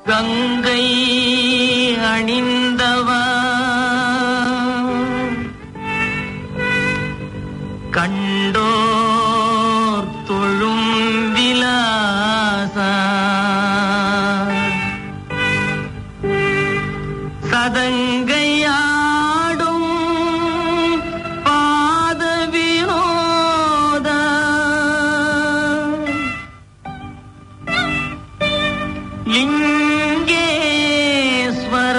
கங்கை அணிந்தவா கண்டோர் தொழும் விலாசா சதங்கையாடும் பாத வினோத லிங்கேஸ்வர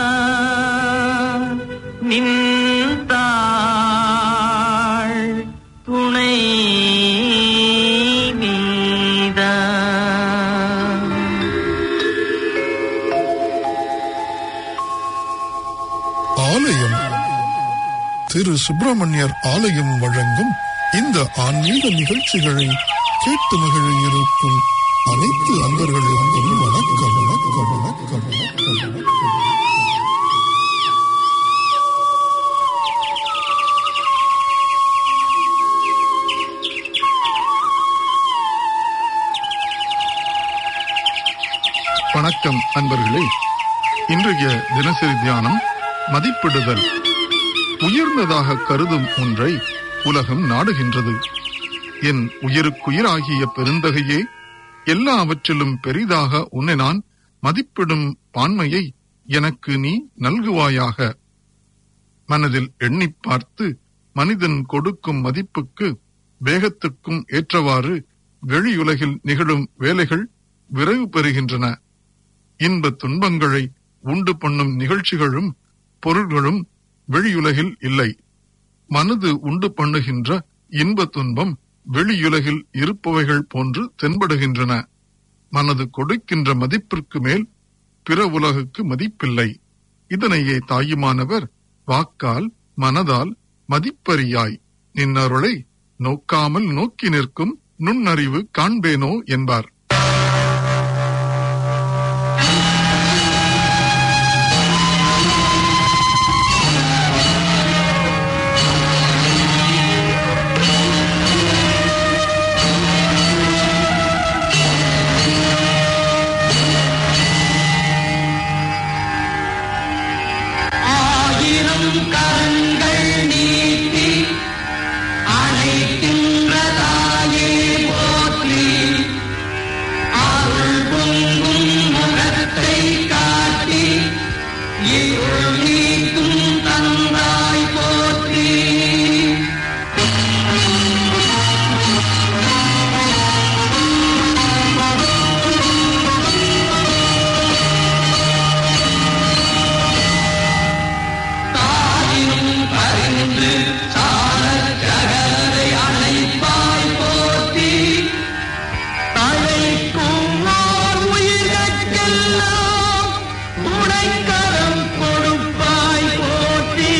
நின்றாள் துணை நீதா ஆலயம் திரு சுப்பிரமணியர் ஆலயம் வழங்கும் இந்த ஆன்மீக நிகழ்ச்சிகளை கேட்டு மகிழ இருக்கும் அனைத்து அன்பர்களுக்கும் வணக்கம் வணக்கம் வணக்கம் வணக்கம் வணக்கம் வணக்கம் அன்பர்களே இன்றைய தினசரி தியானம் மதிப்பிடுதல் உயர்ந்ததாக கருதும் ஒன்றை உலகம் நாடுகின்றது என் உயிருக்குயிராகிய பெருந்தகையே எல்லாவற்றிலும் பெரிதாக உன்னை நான் மதிப்பிடும் பான்மையை எனக்கு நீ நல்குவாயாக மனதில் எண்ணிப் பார்த்து மனிதன் கொடுக்கும் மதிப்புக்கு வேகத்துக்கும் ஏற்றவாறு வெளியுலகில் நிகழும் வேலைகள் விரைவு பெறுகின்றன இன்ப துன்பங்களை உண்டு பண்ணும் நிகழ்ச்சிகளும் பொருள்களும் வெளியுலகில் இல்லை மனது உண்டு பண்ணுகின்ற இன்ப துன்பம் வெளியுலகில் இருப்பவைகள் போன்று தென்படுகின்றன மனது கொடுக்கின்ற மதிப்பிற்கு மேல் பிற உலகுக்கு மதிப்பில்லை இதனையே தாயுமானவர் வாக்கால் மனதால் மதிப்பறியாய் நின்னருளை நோக்காமல் நோக்கி நிற்கும் நுண்ணறிவு காண்பேனோ என்பார் ஆயிரம் கரங்கள் நீட்டி அணைக்கின்ற தாயே போற்றி அருள் பொங்கும் முகத்தை காட்டி இருள் நீக்கும் தந்தாய் போற்றி தாயினும் பரிந்து சாரச் சகலரை அணைப்பாய் போற்றி தழைக்கும் ஓர் உயிர்கட்கெல்லாம் துணைக்கரம் கொடுப்பாய் போற்றி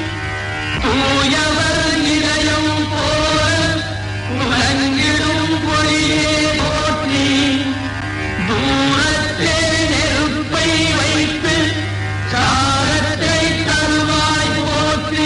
தூயவர் இதயம் போல உலங்கிடும் பொழியே போற்றி தூரத்தே நெருப்பை வைத்து சாரத்தை தருவாய் போற்றி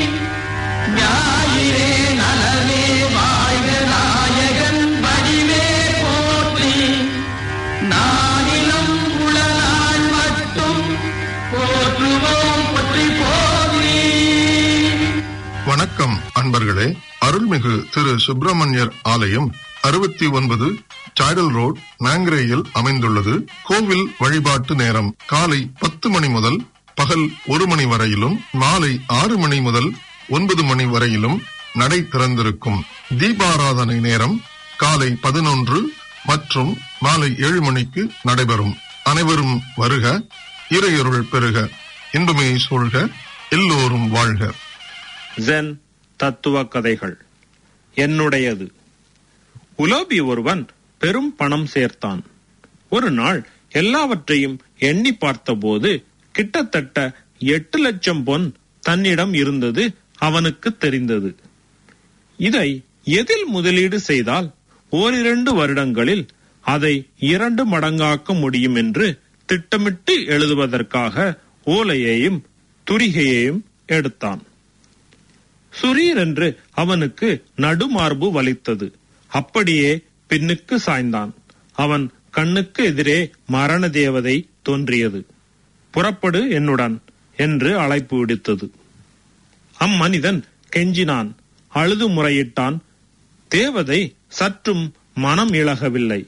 ஞாயிறே நலவே வாழ்க நாயகன் வடிவே போற்றி நானிலம் உளநாள் மட்டும் போற்றுவோம் போற்றி போற்றி வணக்கம் அன்பர்களே அருள்மிகு திரு சுப்பிரமணியர் ஆலயம் அறுபத்தி ஒன்பது சாய்டல் ரோட் மேங்கிரேயில் அமைந்துள்ளது கோவில் வழிபாட்டு நேரம் காலை பத்து மணி முதல் பகல் ஒரு மணி வரையிலும் மாலை ஆறு மணி முதல் ஒன்பது மணி வரையிலும் நடை திறந்திருக்கும் தீபாராதனை நேரம் காலை பதினொன்று மற்றும் மாலை ஏழு மணிக்கு நடைபெறும் அனைவரும் வருக இறையருள் பெறுக இன்பமே சூழ்க எல்லோரும் வாழ்க ஜென் தத்துவ கதைகள் என்னுடையது உலோபி ஒருவன் பெரும் பணம் சேர்த்தான் ஒரு நாள் எல்லாவற்றையும் எண்ணி பார்த்தபோது கிட்டத்தட்ட எட்டு லட்சம் பொன் தன்னிடம் இருந்தது அவனுக்கு தெரிந்தது இதை எதில் முதலீடு செய்தால் ஓரிரண்டு வருடங்களில் அதை இரண்டு மடங்காக்க முடியும் என்று திட்டமிட்டு எழுதுவதற்காக ஓலையையும் துரிகையையும் எடுத்தான் சுரீரென்று அவனுக்கு நடுமார்பு வலித்தது அப்படியே பின்னுக்கு சாய்ந்தான் அவன் கண்ணுக்கு எதிரே மரண தேவதை தோன்றியது புறப்படு என்னுடன் என்று அழைப்பு விடுத்தது அம்மனிதன் கெஞ்சினான் அழுது முறையிட்டான் தேவதை சற்றும் மனம் இழகவில்லை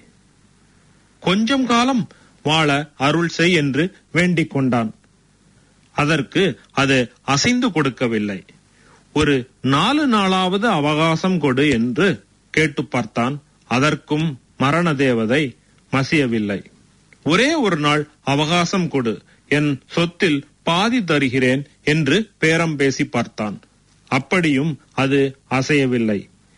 கொஞ்சம் காலம் வாழ அருள் செய் என்று வேண்டிக் கொண்டான் அதற்கு அது அசைந்து கொடுக்கவில்லை ஒரு நாலு நாளாவது அவகாசம் கொடு என்று கேட்டு பார்த்தான் அதற்கும் மரண தேவதை மசியவில்லை ஒரே ஒரு நாள் அவகாசம் கொடு என் சொத்தில் பாதி தருகிறேன் என்று பேரம் பேசி பார்த்தான் அப்படியும் அது அசையவில்லை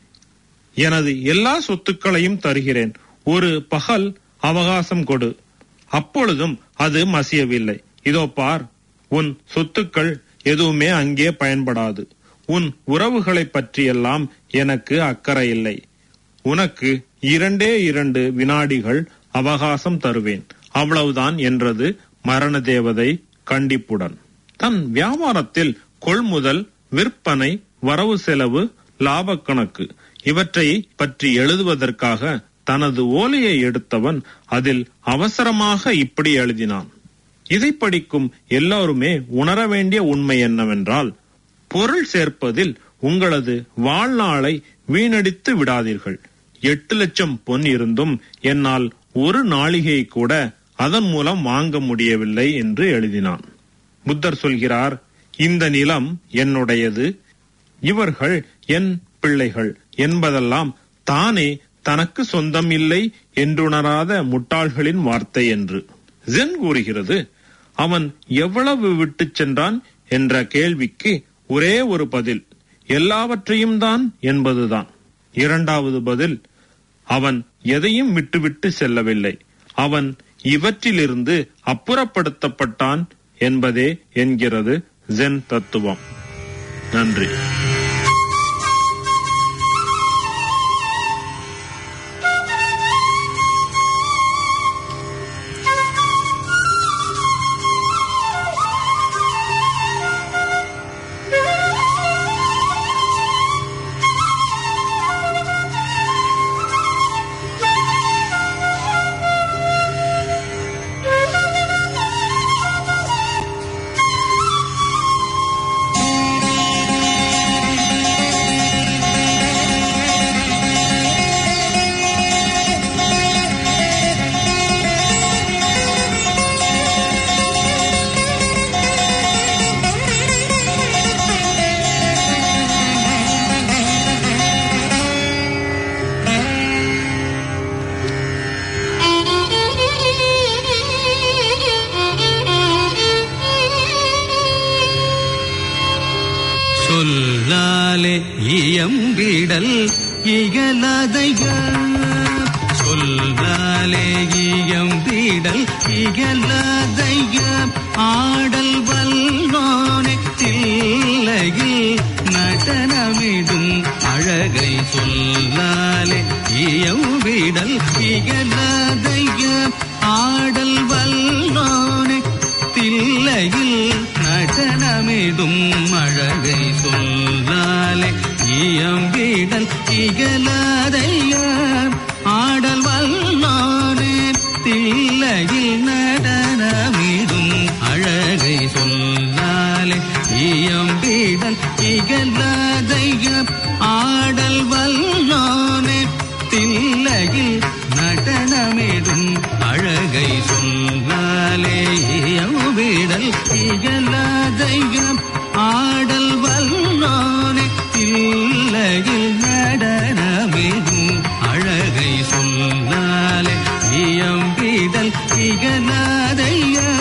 எனது எல்லா சொத்துக்களையும் தருகிறேன் ஒரு பகல் அவகாசம் கொடு அப்பொழுதும் அது மசியவில்லை இதோ பார் உன் சொத்துக்கள் எதுவுமே அங்கே பயன்படாது உன் உறவுகளைப் பற்றியெல்லாம் எனக்கு அக்கறை இல்லை உனக்கு இரண்டே இரண்டு வினாடிகள் அவகாசம் தருவேன் அவ்வளவுதான் என்றது மரண தேவதை கண்டிப்புடன் தன் வியாபாரத்தில் கொள்முதல் விற்பனை வரவு செலவு லாப கணக்கு இவற்றை பற்றி எழுதுவதற்காக தனது ஓலையை எடுத்தவன் அதில் அவசரமாக இப்படி எழுதினான் இதை படிக்கும் எல்லோருமே உணர வேண்டிய உண்மை என்னவென்றால் பொருள் சேர்ப்பதில் உங்களது வாழ்நாளை வீணடித்து விடாதீர்கள் எட்டு லட்சம் பொன் இருந்தும் என்னால் ஒரு நாளிகை கூட அதன் மூலம் வாங்க முடியவில்லை என்று எழுதினான் புத்தர் சொல்கிறார் இந்த நிலம் என்னுடையது இவர்கள் என் பிள்ளைகள் என்பதெல்லாம் தானே தனக்கு சொந்தம் இல்லை என்றுணராத முட்டாள்களின் வார்த்தை என்று ஜென் கூறுகிறது அவன் எவ்வளவு விட்டுச் சென்றான் என்ற கேள்விக்கு ஒரே ஒரு பதில் எல்லாவற்றையும் தான் என்பதுதான் இரண்டாவது பதில் அவன் எதையும் விட்டுவிட்டு செல்லவில்லை அவன் இவற்றிலிருந்து அப்புறப்படுத்தப்பட்டான் என்பதே என்கிறது ஜென் தத்துவம் நன்றி சொல்லாலே இயம்பிடல் இகலதைக சொல்லாலே இயம்பிடல் இகலதைக ஆடல் வல்லோனே தில்லையில் நடனமிடும் அழகை சொல்லாலே இயம்பிடல் இகலதைக ஆடல் வல்லோனே தில்லையில் நடனமிடும் அழகை சொல்லாலே இயம்பிடல் இகலாதைய ஆடல் வல்லானே தில்லையில் நடனமிடும் அழகை சொல்லாலே இயம்பிடல் இகலாதைய ஆடல் வல்லானே தில்லையில் நடனமிடும் அழகை சொன்னாலே விடல் இயலாதைய ஆடல் வல்லானே தில்லையில் நடனமிடும் அழகை சொன்னாலே இயம்பிடல் இகலாதைய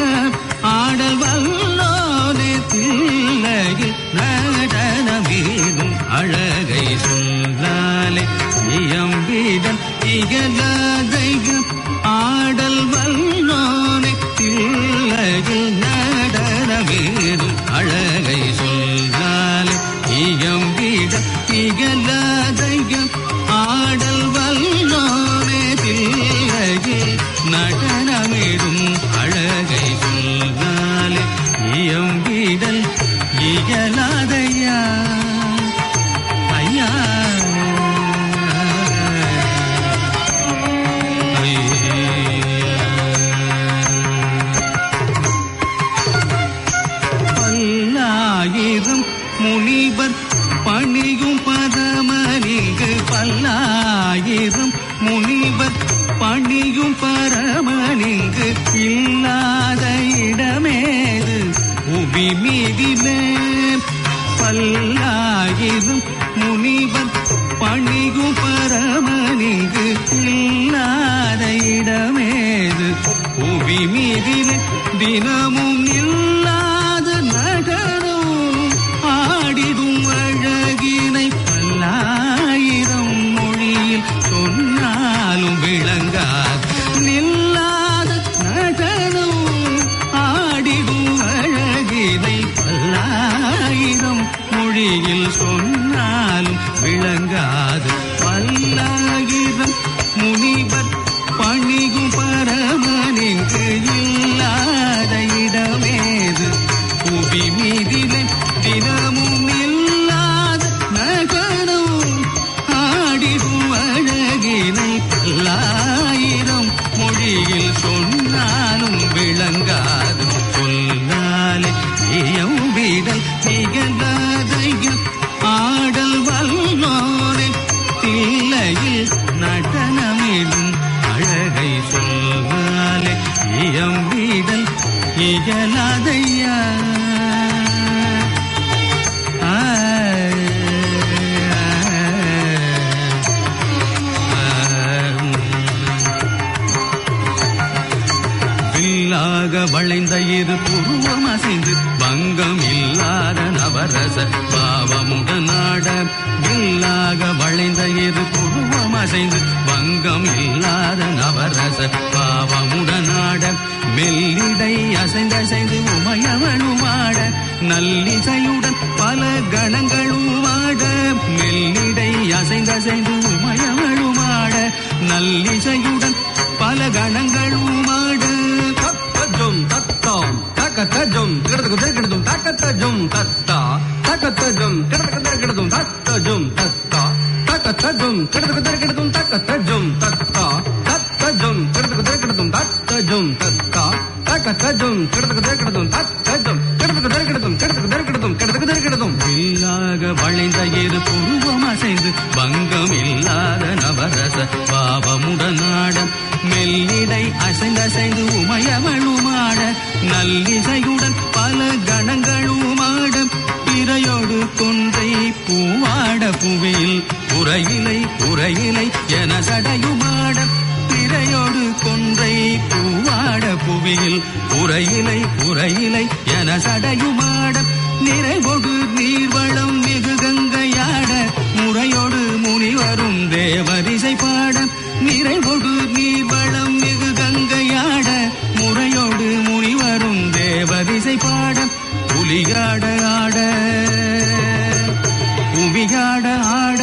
புவி மீதிலே பல்லாயிரம் முனிவர் பணிகும் பரமனிங்கு இல்லாத இடமேது புவி மீதிலே தினமும் இல்லாத நகரும் ஆடிடும் அழகினை பல்லாயிரம் மொழியில் சொன்னாலும் விளங்காது நில்லாத நகரும் ஆடிடும் அழகினை பல்லாயிரம் மொழியில் சொன்னாலும் விளங்காது பல்லாயிரம் முனிவர் பணிகும் பரமனிங்கு இல்லாத இடமேது புவி மீதிலே தினமும் இல்லாத நகரும் ஆடிடும் அழகினை பல்லாயிரம் மொழியில் சொன்னாலும் விளங்காது சொல்லாலே இயம்பிடல் நிகழாதைய ஆடல் வல்லோரை தில்லையில் நடனமிடும் அழகை சொல்லாலே இயம்பிடல் இயலாதையா ஆ, வில்லாக வளைந்த இரு புருவம் அசைந்து பங்கம் இல்லாத நவரச பாவமுடனாட வில்லாக வளைந்த இரு புருவம் அசைந்து பங்கம் இல்லாத நவரச பாவமுடனாட மெல்லிடை அசைந்தசைந்து உமையவனுமாட நல்லிசையுடன் பல கணங்களும் ஆட மெல்லிடை அசைந்தசைந்து உமையவனுமாட நல்லிசையுடன் பல கணங்களும் ஆட தத்தஜும் தத்தம் தக்கத்தஜும் கிடதுக்கு கிடதும் தக்கத்தஜும் தத்தா தக்கத்தஜும் கிடதுக்கு கிடதும் தத்தஜும் தத்தா தக்கத்தஜும் கிடதுக்கு கிடதும் தக்கத்தஜும் தத்தா தத்தஜும் கிடதுக்கு கிடதும் தத்தஜும் தத்தா தக்கத்தஜும் கிடதுக்கு கிடதும் தத்தஜும் கிடதுக்கு கிடதும் கிடதுக்கு கிடதும் கிடதுக்கு கிடதும் வில்லாக வளைந்த இரு புருவம் அசைந்து பங்கம் இல்லாத நவரச பாவமுடனாட மெல்லிடை அசைந்தசைந்து உமையவளுமாட நல்லிசையுடன் பல கணங்களுமாட பிறையோடு கொன்றை பூவாட புவியில் உரையிலை உரையிலை என சடையுமாட பிறையோடு கொன்றை பூவாட புவியில் உரையிலை உரையிலை என சடையுமாட நிறைவொடு நீர்வளம் மிகு கங்கையாட முறையோடு முனிவரும் தேவரிசை பாட நிறைவொடு நீர்வளம் மிகு கங்கையாட முறையோடு முனிவரும் தேவரிசை பாட புலியாட ஆட புவியாட ஆட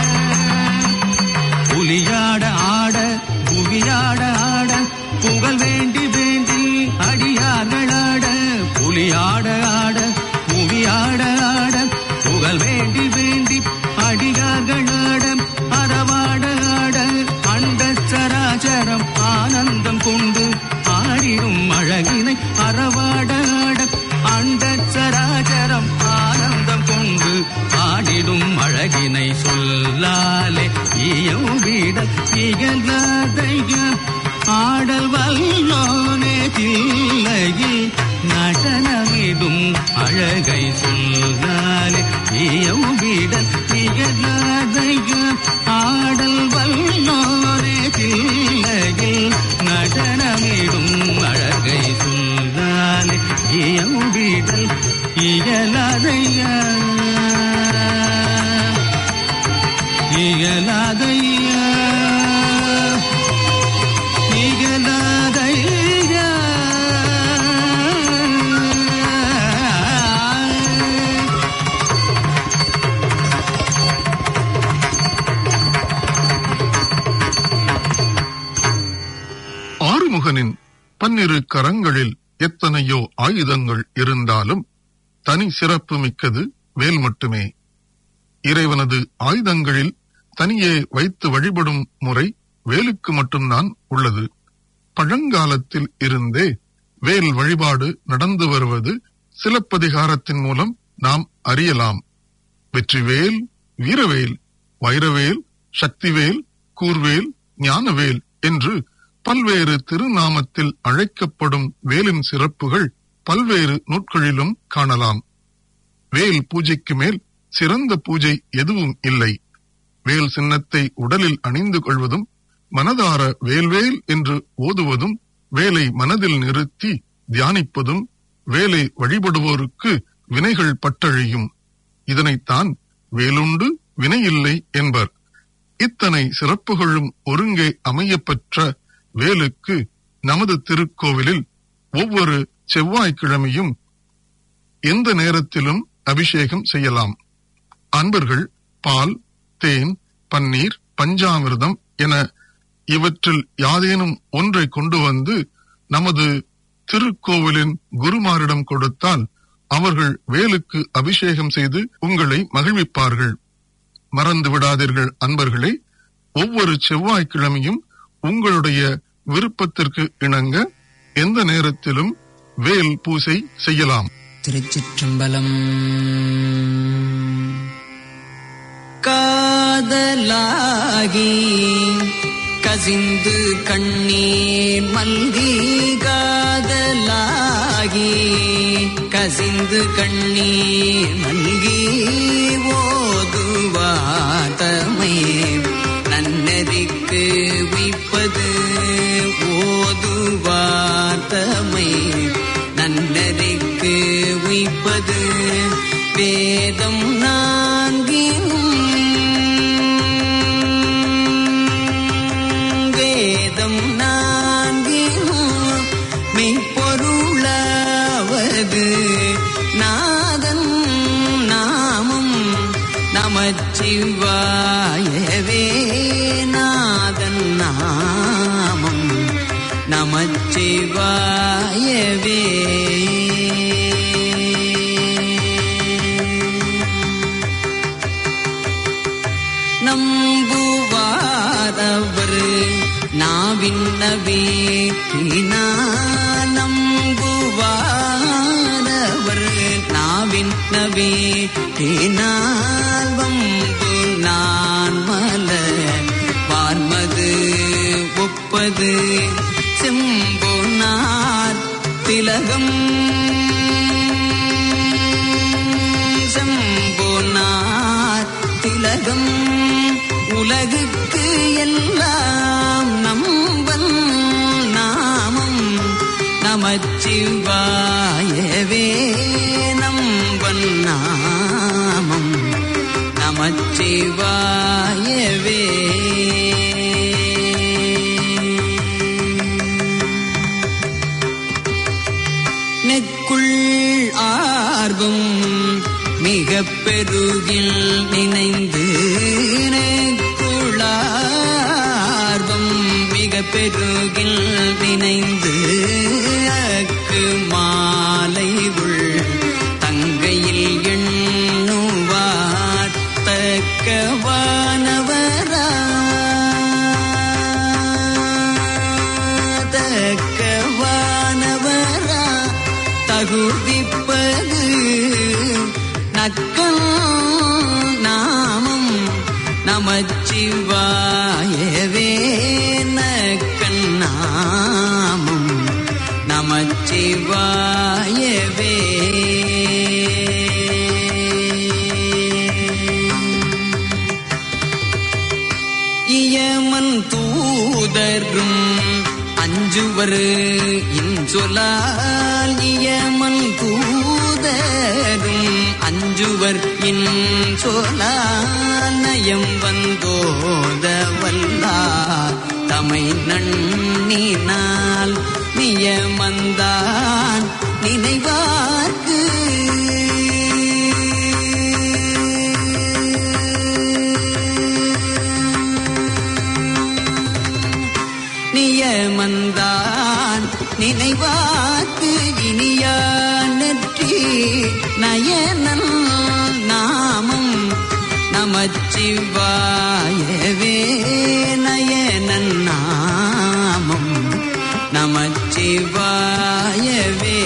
புலியாட ஆட புவியாட ஆட புகழ் வேண்டி வேண்டி அடியார்களாட புலியாட ஆட புவியாட ஆட புகழ் வேண்டி வேண்டி அடியார்களாட அறவாட ஆட அண்ட சராச்சரம் ஆனந்தம் கொண்டு ஆடிடும் அழகினை அறவாட ஆட அண்ட சராச்சரம் ஆனந்தம் கொண்டு ஆடிடும் அழகினை சொல்லாலே ஈயம் வீடல் இகழாதைய ஆடல் வல்லோனே தில்லையில் நடனமிடும் அழகை சொல்லாலே ஈயம் வீடல் இகழாதைய ஆடல் வல்லோனே தில்லையில் நடனமிடும் அழகை சொல்லாலே ஈயம் வீடல் இயலாதையா இயலாதையா இயலாதையா ஆறுமுகனின் பன்னிரு கரங்களில் எத்தனையோ ஆயுதங்கள் இருந்தாலும் தனி சிறப்பு மிக்கது வேல் மட்டுமே இறைவனது ஆயுதங்களில் தனியே வைத்து வழிபடும் முறை வேலுக்கு மட்டும்தான் உள்ளது பழங்காலத்தில் இருந்தே வேல் வழிபாடு நடந்து வருவது சிலப்பதிகாரத்தின் மூலம் நாம் அறியலாம் வெற்றிவேல் வீரவேல் வைரவேல் சக்திவேல் கூர்வேல் ஞானவேல் என்று பல்வேறு திருநாமத்தில் அழைக்கப்படும் வேலின் சிறப்புகள் பல்வேறு நூட்களிலும் காணலாம் வேல் பூஜைக்கு மேல் சிறந்த பூஜை எதுவும் இல்லை வேல் சின்னத்தை உடலில் அணிந்து கொள்வதும் மனதார வேல்வேல் என்று ஓதுவதும் வேலை மனதில் நிறுத்தி தியானிப்பதும் வேலை வழிபடுவோருக்கு வினைகள் பட்டழியும் இதனைத்தான் வேலுண்டு வினையில்லை என்பர் இத்தனை சிறப்புகளும் ஒருங்கே அமையப்பெற்ற வேலுக்கு நமது திருக்கோவிலில் ஒவ்வொரு செவ்வாய்க்கிழமையும் எந்த நேரத்திலும் அபிஷேகம் செய்யலாம் அன்பர்கள் பால் தேன் பன்னீர் பஞ்சாமிர்தம் என இவற்றில் யாதேனும் ஒன்றை கொண்டு வந்து நமது திருக்கோவிலின் குருமாரிடம் கொடுத்தால் அவர்கள் வேலுக்கு அபிஷேகம் செய்து உங்களை மகிழ்விப்பார்கள் மறந்து விடாதீர்கள் அன்பர்களே ஒவ்வொரு செவ்வாய்க்கிழமையும் உங்களுடைய விருப்பத்திற்கு இணங்க எந்த நேரத்திலும் வேல் பூசை செய்யலாம் திருச்சிற்றம்பலம் காதலாகி கசிந்து கண்ணீர் மல்கி காதலாகி கசிந்து கண்ணீர் மல்கி ஓதுவாதமை நன்னறிக்கு உய்ப்பது ஓதுவார்த்தமை நன்னறிக்கு உய்ப்பது வேதம் நான்கினும் வேதம் நான்கினும் மெய்ப்பொருளாவது நாதன் நாமம் நமச்சிவாயவே நாதன் நாமம் நமச்சிவாயவே நம்புவாரவர் நாவின்னவே நம்புவாரவர் நாவின்னவே வம்பு நான் மலர் வான்மது ஒப்பது செம்பொனார் திலகம் செம்பொனார் திலகம் உலகுக்கு எல்லாம் நம்பன் நாமம் நமச்சிவாயவே நம்பன் நாமம் நமச்சிவாயவே நெக்குள் ஆர்வம் மிக பெருகில் நினைந்து நெக்குளார்வம் மிக பெருகில் நினைந்து அக்கு மாலை உள் தங்கையில் எண்ணுவார் தக்கவானவரா தக்கவானவரா தகுதிப்பது நக்கம் நாமம் நமச்சிவாயவே நக்கன் நாமம் நமச்சிவாயவே இயமன் தூதரும் அஞ்சுவர் இன்சொலால் இயமன் தூதரும் அஞ்சுவர் இன்சொலால் நயம் வந்தோத வல்லார் தமை நன்னினால் நியமந்தான் நினைவார்க்கு நியமந்தான் நினைவாக்கு இனியா நெற்றி நயனன் நாமம் நமச்சிவாயவே நயனன் நாமம் நமச்சிவாயவே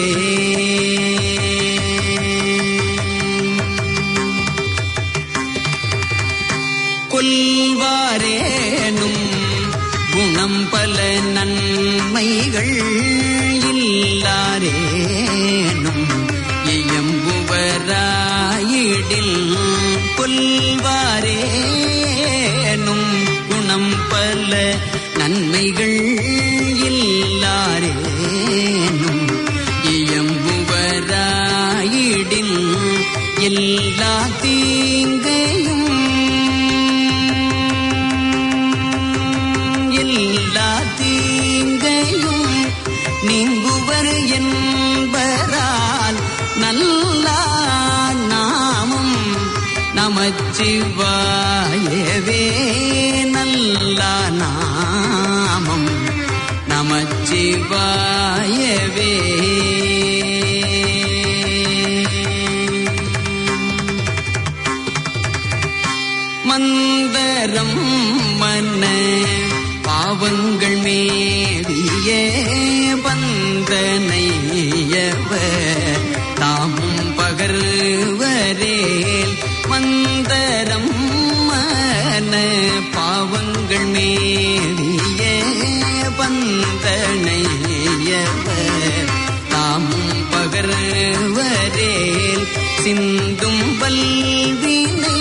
கொல்வாரேனும் குணம் பல நன்மைகள் இல்லாரேனும் இயம்புவராயிடில் கொல்வாரேனும் குணம் பல நன்மைகள் இல்லாரேனும் இயம்புவராயிடில் எல்லா தீங்கையும் எல்லா தீங்கையும் நீங்குவர் என்பரால் நல்ல நாமம் நமச்சிவாயவே நல்ல நாமம் நமச்சிவாயவே மந்தரம் மன்ன பாவங்கள் மேவிய பந்தனையவர் தாமும் பகர்வரேல் மந்தரம் மன பாவங்கள் மேவிய பந்தனையவர் தாமும் பகர்வரேல் சிந்தும் வல்வினை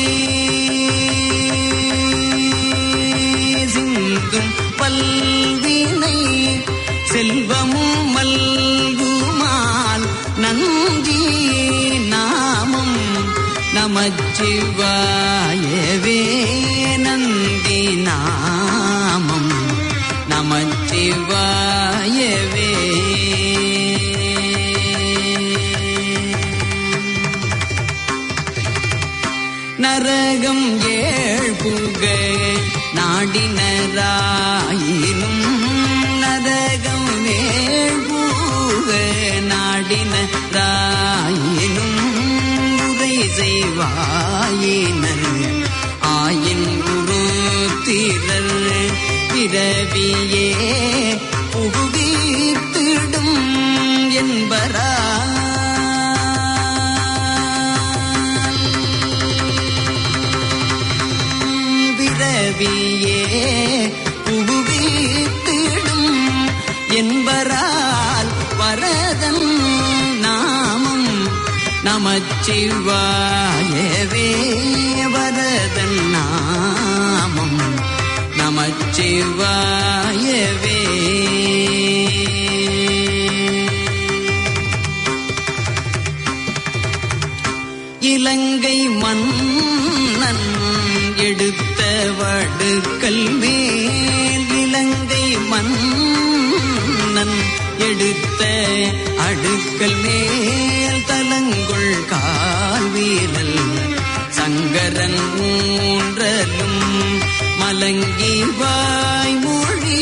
சிந்தும் பல்வினை செல்வமும் மல்குமால் நந்தி நாமம் நமச்சிவாயவே நந்தி நாமம் நமச்சிவாயவே நரகம் ஏழ் புக நாடினராயினும் நரகம் ஏழ் புக நாடினராயினும் உரை செய்வாயினர் ஆயின் குரு திரர் பிறவியே புகுவித்திடும் என்பரா பிறவியே புகுவித்திடும் என்பரால் வரதன் நாமம் நமச்சிவாயவே வரதன் நாமம் நமச்சிவாயவே இலங்கை மன்னன் எடுத்த வடுக்கல் மேல் இலங்கை மன்னன் எடுத்த அடுக்கல் மேல் தலங்குள் கால் வீரல் சங்கரன் ஊன்றலும் மலங்கி வாய்மொழி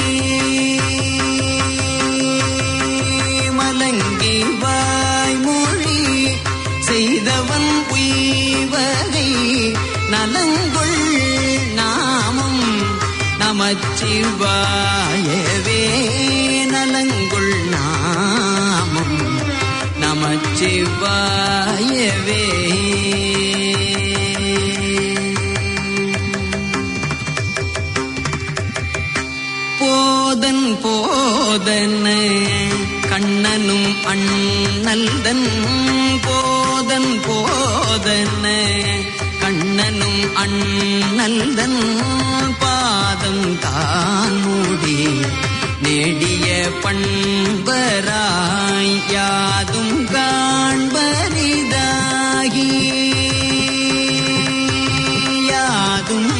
மலங்கி வாய்மொழி செய்தவன் உய்வகை நலங்குள் நாமம் நமச்சிவாயவே நலங்குள் நாமம் நமச்சிவாயவே போதன் போதன கண்ணனும் அண்ணல்தன் போதன் போதன கண்ணனும் அண்ணல்தன் பாதம் தான் மூடி நெடிய பண்பராய் யாதும் காண்பரிதாகி யாதும்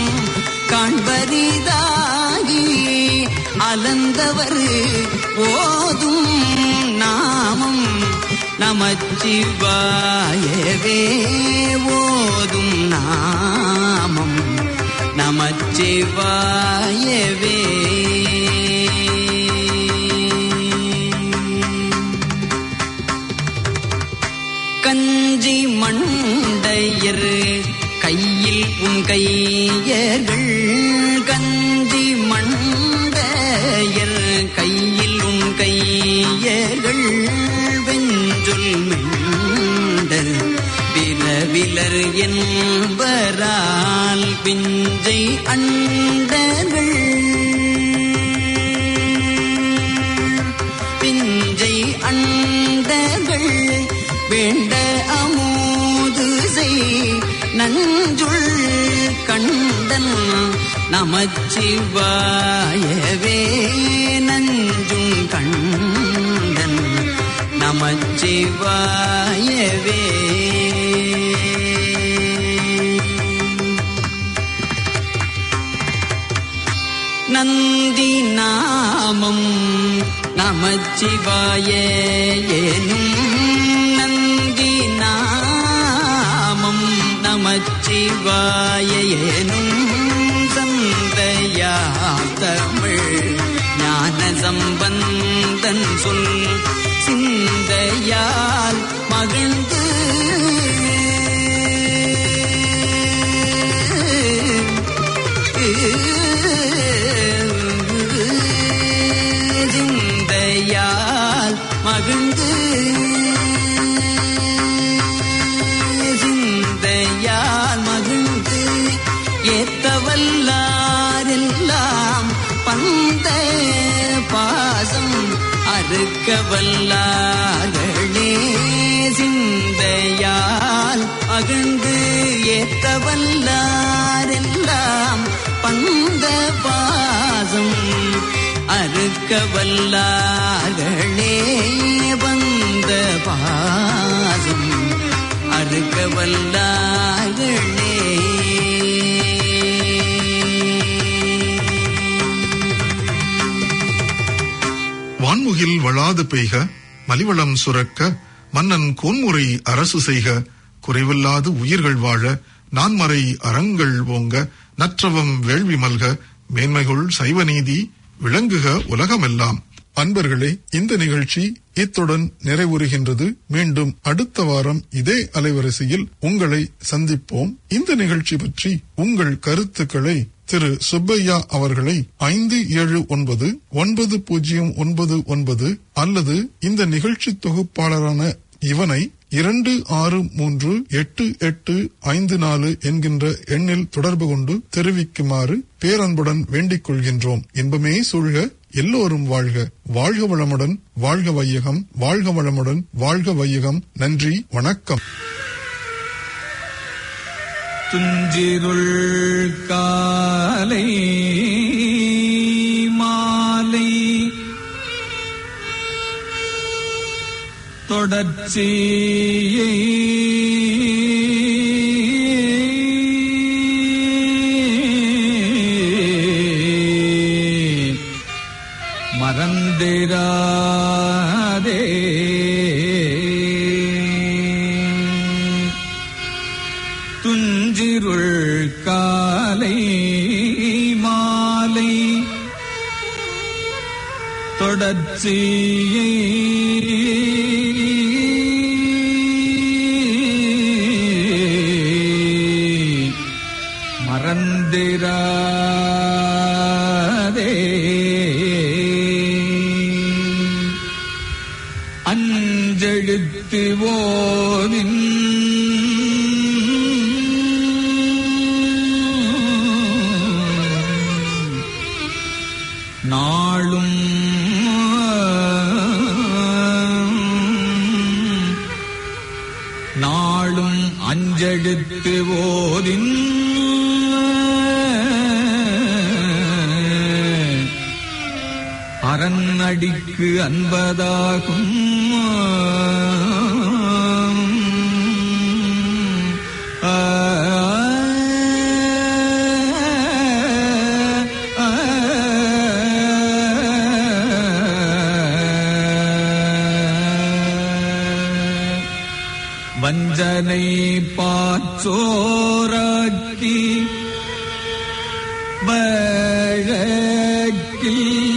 காண்பரிதாகி அலந்தவர் ஓதும் நாமம் நமச்சிவாயவே ஓதும் நாமம் நமச்சிவாயவே கஞ்சி மண்டையர் கையில் உன் கையர்கள் கஞ்சி மண்டையர் கையில் உன் கையர்கள் வெஞ்சொல் மெண்டல் விலவிலர் என்பரால் பிஞ்சை அண்டர்கள் பிஞ்சை வேண்ட அமோது செய் நஞ்சுள் கண்டன் நமச்சிவாயவே நஞ்சும் கண்டன் நமச்சிவாயவே நந்தி நாமம் நமச்சிவாய ஏனும் நந்தி நாமம் நமச்சிவாய ஏனும் சந்தையா தமிழ் ஞான சம்பந்தன் சொல் சிந்தையால் மகிழ்ந்து சிந்தையால் மகிழ்ந்து சிந்தையால் மகிழ்ந்து ஏத்தவல்லாரெல்லாம் பந்த பாசம் அறுக்க வல்லார்களே சிந்தையால் மகிழ்ந்து ஏத்தவல்லாரெல்லாம் பந்த பாசம் அறுக்க வல்லார்களே வந்த பாசம் அறுக்க வல்லார்களே வான்முகில் வளாது பெய்க மலிவளம் சுரக்க மன்னன் கோன்முறை அரசு செய்க குறைவில்லாது உயிர்கள் வாழ நான்மறை அறங்கள் ஓங்க நற்றவம் வேள்வி மல்க மேன்மைகுள் சைவநீதி விளங்குக உலகமெல்லாம் அன்பர்களே இந்த நிகழ்ச்சி இத்துடன் நிறைவுறுகின்றது மீண்டும் அடுத்த வாரம் இதே அலைவரிசையில் உங்களை சந்திப்போம் இந்த நிகழ்ச்சி பற்றி உங்கள் கருத்துக்களை திரு சுப்பையா அவர்களை ஐந்து ஏழு ஒன்பது ஒன்பது பூஜ்ஜியம் ஒன்பது ஒன்பது அல்லது இந்த நிகழ்ச்சி தொகுப்பாளரான இவனை இரண்டு ஆறு மூன்று எட்டு எட்டு ஐந்து நாலு என்கின்ற எண்ணில் தொடர்பு கொண்டு தெரிவிக்குமாறு பேரன்புடன் வேண்டிக் கொள்கின்றோம் இன்பமே சூழ்க எல்லோரும் வாழ்க வாழ்க வளமுடன் வாழ்க வையகம் வாழ்க வளமுடன் வாழ்க வையகம் நன்றி வணக்கம் துஞ்சிருள் காலை மாலை தொடர்ச்சியை மறந்திராதே துஞ்சிருள் காலை மாலை தொடர்ச்சியை மறந்திராதே அஞ்செழுத்து ஓவின் நாளும் நாளும் அஞ்செழுத்து ஓதின் அரண்அடிக்கு அன்பதாகும் ஆ வஞ்சனை பாச்சோராக்கி வழக்கில்